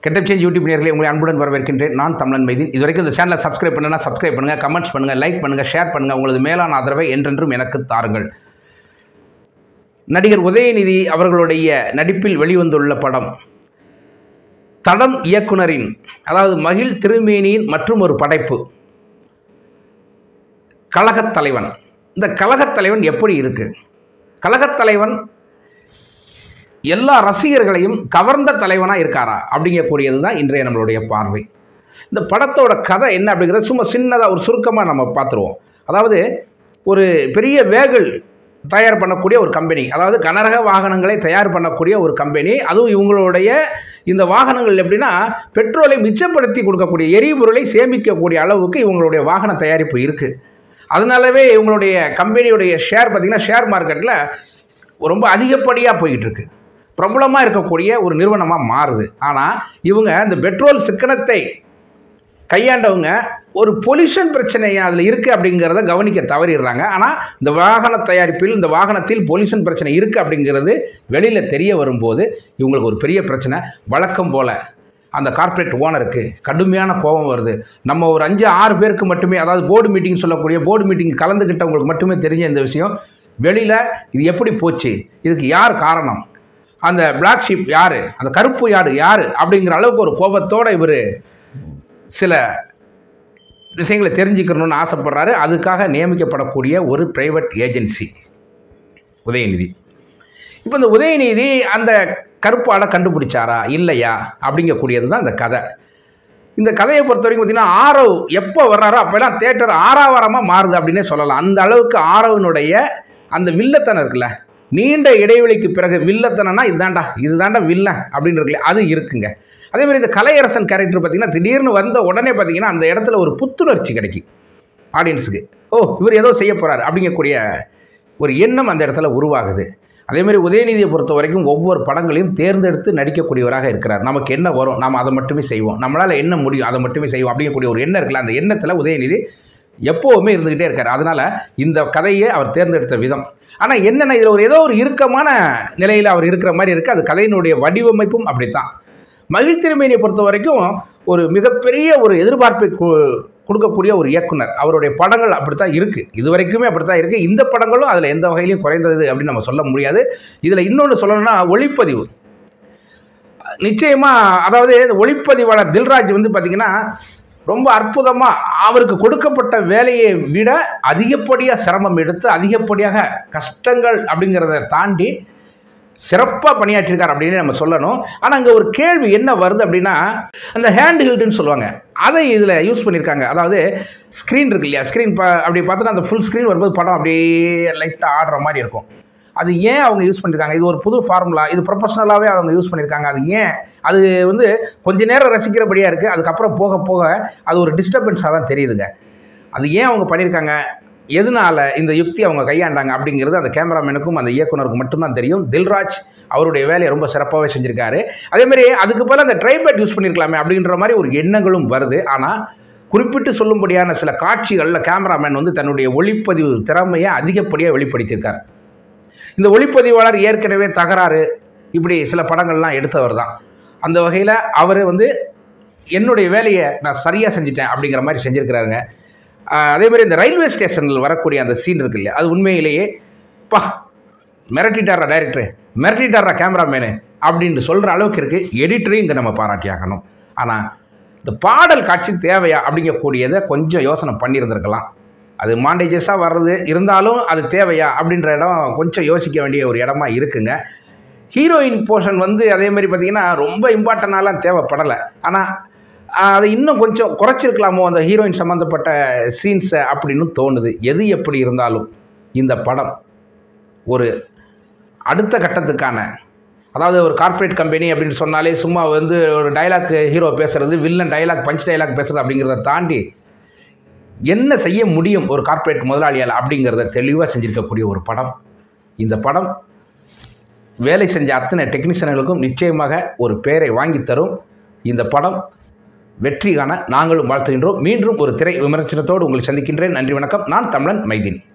getup change YouTube நேர்களை உங்களை அன்புடன் வரவேற்கின்றேன் நான் தமிழன் மைதீன் இதுவரைக்கும் இந்த சேனலை சப்ஸ்கிரைப் பண்ணுன்னா சப்ஸ்கிரைப் பண்ணுங்கள் கமெண்ட்ஸ் பண்ணுங்கள் லைக் பண்ணுங்கள் ஷேர் பண்ணுங்கள் உங்களது மேலான ஆதரவை என்றென்றும் எனக்கு தாருங்கள் நடிகர் உதயநிதி அவர்களுடைய நடிப்பில் வெளிவந்துள்ள படம் தடம் இயக்குனரின் அதாவது மகிழ் திருமேனியின் மற்றும் ஒரு படைப்பு கழகத் தலைவன் இந்த கழகத் தலைவன் எப்படி இருக்கு கழகத் தலைவன் எல்லா ரசிகர்களையும் கவர்ந்த தலைவனாக இருக்காரா அப்படிங்கக்கூடியது தான் இன்றைய நம்மளுடைய பார்வை இந்த படத்தோட கதை என்ன அப்படிங்கிறத சும்மா சின்னதாக ஒரு சுருக்கமாக நம்ம பார்த்துருவோம் அதாவது ஒரு பெரிய வேகல் தயார் பண்ணக்கூடிய ஒரு கம்பெனி அதாவது கனரக வாகனங்களை தயார் பண்ணக்கூடிய ஒரு கம்பெனி அதுவும் இவங்களுடைய இந்த வாகனங்கள் எப்படின்னா பெட்ரோலை மிச்சப்படுத்தி கொடுக்கக்கூடிய எரிபொருளை சேமிக்கக்கூடிய அளவுக்கு இவங்களுடைய வாகன தயாரிப்பு இருக்குது அதனாலவே இவங்களுடைய கம்பெனியுடைய ஷேர் பார்த்திங்கன்னா ஷேர் மார்க்கெட்டில் ரொம்ப அதிகப்படியாக போய்கிட்டு இருக்கு பிரபலமாக இருக்கக்கூடிய ஒரு நிறுவனமாக மாறுது ஆனால் இவங்க இந்த பெட்ரோல் சிக்கனத்தை கையாண்டவங்க ஒரு பொல்யூஷன் பிரச்சனை அதில் இருக்குது அப்படிங்கிறத கவனிக்க தவறிடுறாங்க ஆனால் இந்த வாகன தயாரிப்பில் இந்த வாகனத்தில் பொல்யூஷன் பிரச்சனை இருக்குது அப்படிங்கிறது வெளியில் தெரிய வரும்போது இவங்களுக்கு ஒரு பெரிய பிரச்சனை வழக்கம் போல் அந்த கார்ப்பரேட் ஓனருக்கு கடுமையான கோபம் வருது நம்ம ஒரு அஞ்சு ஆறு பேருக்கு மட்டுமே அதாவது போர்டு மீட்டிங் சொல்லக்கூடிய போர்டு மீட்டிங் கலந்துக்கிட்டவங்களுக்கு மட்டுமே தெரிஞ்ச இந்த விஷயம் வெளியில் இது எப்படி போச்சு இதுக்கு யார் காரணம் அந்த பிளாக் ஷீப் யார் அந்த கருப்பு யார் யார் அப்படிங்கிற அளவுக்கு ஒரு கோபத்தோடு இவர் சில விஷயங்களை தெரிஞ்சுக்கணும்னு ஆசைப்படுறாரு அதுக்காக நியமிக்கப்படக்கூடிய ஒரு பிரைவேட் ஏஜென்சி உதயநிதி இப்போ இந்த உதயநிதி அந்த கருப்பாடை கண்டுபிடிச்சாரா இல்லையா அப்படிங்கக்கூடியது தான் இந்த கதை இந்த கதையை பொறுத்த வரைக்கும் பார்த்தீங்கன்னா ஆரவ் எப்போ வர்றாரோ அப்போல்லாம் தேட்டர் ஆறாவாரமாக மாறுது அப்படின்னே சொல்லலாம் அந்த அளவுக்கு ஆரவனுடைய அந்த வில்லத்தனம் இருக்குல்ல நீண்ட இடைவெளிக்கு பிறகு வில்லத்தனம்னா இதுதான்டா இதுதான்டா வில்லன் அப்படின்னு இருக்குல்ல அது இருக்குங்க அதே மாதிரி இந்த கலையரசன் கேரக்டர் பார்த்தீங்கன்னா திடீர்னு வந்த உடனே பார்த்தீங்கன்னா அந்த இடத்துல ஒரு புத்துணர்ச்சி கிடைக்கும் ஆடியன்ஸுக்கு ஓ இவர் ஏதோ செய்ய போகிறார் அப்படிங்கக்கூடிய ஒரு எண்ணம் அந்த இடத்துல உருவாகுது அதே மாதிரி உதயநிதியை பொறுத்த வரைக்கும் ஒவ்வொரு படங்களையும் தேர்ந்தெடுத்து நடிக்கக்கூடியவராக இருக்கிறார் நமக்கு என்ன வரும் நாம் அதை மட்டுமே செய்வோம் நம்மளால் என்ன முடியும் அதை மட்டுமே செய்வோம் அப்படிங்கக்கூடிய ஒரு எண்ணம் இருக்குல்ல அந்த எண்ணத்தில் உதயநிதி எப்போவுமே இருந்துக்கிட்டே இருக்கார் அதனால் இந்த கதையை அவர் தேர்ந்தெடுத்த விதம் ஆனால் என்னென்ன இதில் ஒரு ஏதோ ஒரு இறுக்கமான நிலையில் அவர் இருக்கிற மாதிரி இருக்குது அது கதையினுடைய வடிவமைப்பும் அப்படித்தான் மகிழ் திருமேனியை பொறுத்த வரைக்கும் ஒரு மிகப்பெரிய ஒரு எதிர்பார்ப்பை கொடுக்கக்கூடிய ஒரு இயக்குனர் அவருடைய படங்கள் அப்படித்தான் இருக்குது இது வரைக்குமே அப்படித்தான் இருக்குது இந்த படங்களும் அதில் எந்த வகையிலையும் குறைந்தது அப்படின்னு நம்ம சொல்ல முடியாது இதில் இன்னொன்று சொல்லணும்னா ஒளிப்பதிவு நிச்சயமாக அதாவது ஒளிப்பதிவாளர் தில்ராஜ் வந்து பார்த்திங்கன்னா ரொம்ப அற்புதமாக அவருக்கு கொடுக்கப்பட்ட வேலையை விட அதிகப்படியாக சிரமம் எடுத்து அதிகப்படியாக கஷ்டங்கள் அப்படிங்கிறத தாண்டி சிறப்பாக பணியாற்றிருக்கார் அப்படின்னு நம்ம சொல்லணும் ஆனால் அங்கே ஒரு கேள்வி என்ன வருது அப்படின்னா அந்த ஹேண்ட் ஹில்டுன்னு சொல்லுவாங்க அதை இதில் யூஸ் பண்ணியிருக்காங்க அதாவது ஸ்க்ரீன் இருக்கு இல்லையா ஸ்க்ரீன் பா அப்படி பார்த்தோன்னா அந்த ஃபுல் ஸ்க்ரீன் வரும்போது படம் அப்படியே லைட்டாக ஆடுற மாதிரி இருக்கும் அது ஏன் அவங்க யூஸ் பண்ணியிருக்காங்க இது ஒரு புது ஃபார்முலா இது ப்ரொஃபஷ்னலாகவே அவங்க யூஸ் பண்ணியிருக்காங்க அது ஏன் அது வந்து கொஞ்ச நேரம் ரசிக்கிறபடியாக இருக்குது அதுக்கப்புறம் போக போக அது ஒரு டிஸ்டர்பன்ஸாக தான் தெரியுதுங்க அது ஏன் அவங்க பண்ணியிருக்காங்க எதனால் இந்த யுக்தி அவங்க கையாண்டாங்க அப்படிங்கிறது அந்த கேமராமேனுக்கும் அந்த இயக்குனருக்கும் மட்டும்தான் தெரியும் தில்ராஜ் அவருடைய வேலையை ரொம்ப சிறப்பாகவே செஞ்சுருக்காரு அதேமாதிரி அதுக்கு போல் அந்த ட்ரைபேட் யூஸ் பண்ணியிருக்கலாமே அப்படின்ற மாதிரி ஒரு எண்ணங்களும் வருது ஆனால் குறிப்பிட்டு சொல்லும்படியான சில காட்சிகளில் கேமராமேன் வந்து தன்னுடைய ஒளிப்பதிவு திறமையை அதிகப்படியாக வெளிப்படுத்தியிருக்கார் இந்த ஒளிப்பதிவாளர் ஏற்கனவே தகராறு இப்படி சில படங்கள்லாம் எடுத்தவர் தான் அந்த வகையில் அவர் வந்து என்னுடைய வேலையை நான் சரியாக செஞ்சிட்டேன் அப்படிங்கிற மாதிரி செஞ்சுருக்கிறாருங்க அதே மாதிரி இந்த ரயில்வே ஸ்டேஷனில் வரக்கூடிய அந்த சீன் இருக்கு இல்லையா அது உண்மையிலேயே பா மிரட்டிட்டாரா டைரக்டரு மிரட்டிட்டாரா கேமராமேனு அப்படின்னு சொல்கிற அளவுக்கு இருக்குது எடிட்டரையும் இங்கே நம்ம பாராட்டி ஆகணும் ஆனால் இந்த பாடல் காட்சி தேவையா அப்படிங்கக்கூடியதை கொஞ்சம் யோசனை பண்ணியிருந்திருக்கலாம் அது மாண்டேஜஸாக வர்றது இருந்தாலும் அது தேவையா அப்படின்ற இடம் கொஞ்சம் யோசிக்க வேண்டிய ஒரு இடமா இருக்குங்க ஹீரோயின் போர்ஷன் வந்து அதே மாதிரி பார்த்திங்கன்னா ரொம்ப இம்பார்ட்டனாலாம் தேவைப்படலை ஆனால் அதை இன்னும் கொஞ்சம் குறைச்சிருக்கலாமோ அந்த ஹீரோயின் சம்மந்தப்பட்ட சீன்ஸை அப்படின்னு தோணுது எது எப்படி இருந்தாலும் இந்த படம் ஒரு அடுத்த கட்டத்துக்கான அதாவது ஒரு கார்ப்பரேட் கம்பெனி அப்படின்னு சொன்னாலே சும்மா வந்து ஒரு டைலாக் ஹீரோ பேசுகிறது வில்லன் டைலாக் பஞ்ச் டைலாக் பேசுகிறது அப்படிங்கிறத தாண்டி என்ன செய்ய முடியும் ஒரு கார்ப்பரேட் முதலாளியால் அப்படிங்கிறத தெளிவாக செஞ்சுருக்கக்கூடிய ஒரு படம் இந்த படம் வேலை செஞ்ச அத்தனை டெக்னீஷியன்களுக்கும் நிச்சயமாக ஒரு பேரை வாங்கி தரும் இந்த படம் வெற்றி காண நாங்களும் வாழ்த்துகின்றோம் மீண்டும் ஒரு திரை விமர்சனத்தோடு உங்களை சந்திக்கின்றேன் நன்றி வணக்கம் நான் தமிழன் மைதீன்